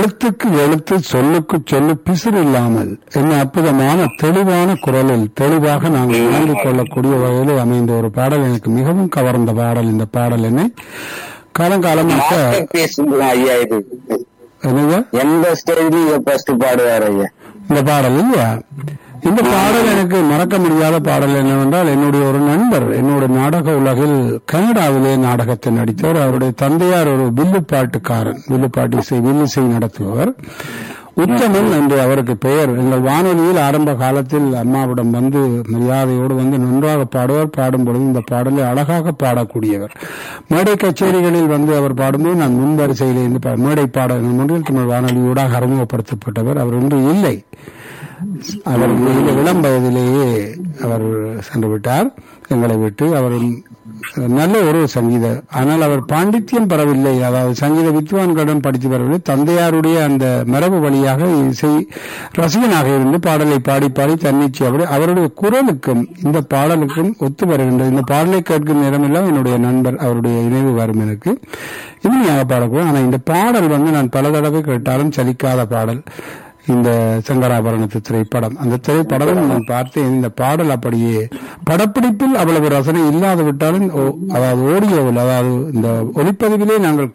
எழுத்துக்கு எழுத்து சொல்லுக்கு சொல்லு பிசிறு இல்லாமல் என்ன அற்புதமான தெளிவான குரலில் தெளிவாக நாங்கள் உணர்ந்து கொள்ளக்கூடிய வகையில் அமைந்த ஒரு பாடல் எனக்கு மிகவும் கவர்ந்த பாடல் இந்த பாடல் என்னை காலங்காலமாக மாஸ்டர் பீஸ் ஐயா இது என்னங்க எந்த ஸ்டேஜ்லயும் ஃபர்ஸ்ட் பாடுவார் ஐயா இந்த பாடல் இல்லையா இந்த பாடல் எனக்கு மறக்க முடியாத பாடல் என்னவென்றால் என்னுடைய ஒரு நண்பர் என்னோட நாடக உலகில் கனடாவிலே நாடகத்தை நடித்தவர் அவருடைய தந்தையார் ஒரு வில்லுப்பாட்டுக்காரன் வில்லுப்பாட்டு இசை வில்லிசை நடத்துபவர் உத்தமன் என்று அவருக்கு பெயர் எங்கள் வானொலியில் ஆரம்ப காலத்தில் அம்மாவிடம் வந்து மரியாதையோடு வந்து நன்றாக பாடுவார் பாடும் பொழுது இந்த பாடலை அழகாக பாடக்கூடியவர் மேடை கச்சேரிகளில் வந்து அவர் பாடும்போது நான் முன்வரிசையில் இருந்து பா- மேடை பாட முன்னில் தமிழ் வானொலியூடாக அறிமுகப்படுத்தப்பட்டவர் அவர் இன்று இல்லை அவர் இந்த இளம் வயதிலேயே அவர் சென்று விட்டார் எங்களை விட்டு அவர் நல்ல ஒரு சங்கீத ஆனால் அவர் பாண்டித்யம் பெறவில்லை அதாவது சங்கீத வித்வான்களிடம் படித்து வரவில்லை தந்தையாருடைய அந்த மரபு வழியாக இசை ரசிகனாக இருந்து பாடலை பாடி பாடி தன்னிச்சையாக அவருடைய குரலுக்கும் இந்த பாடலுக்கும் ஒத்து வருகின்றது இந்த பாடலை கேட்கும் நேரமெல்லாம் என்னுடைய நண்பர் அவருடைய இணைவு வரும் எனக்கு இனிமையாக பாடக்கூடும் ஆனால் இந்த பாடல் வந்து நான் பல தடவை கேட்டாலும் சலிக்காத பாடல் இந்த சங்கராபரணத்து திரைப்படம் அந்த திரைப்படம் நான் பார்த்தேன் இந்த பாடல் அப்படியே படப்பிடிப்பில் அவ்வளவு ரசனை இல்லாது விட்டாலும் ஓ- அதாவது ஓடியோவில் அதாவது இந்த ஒளிப்பதிவிலே நாங்கள்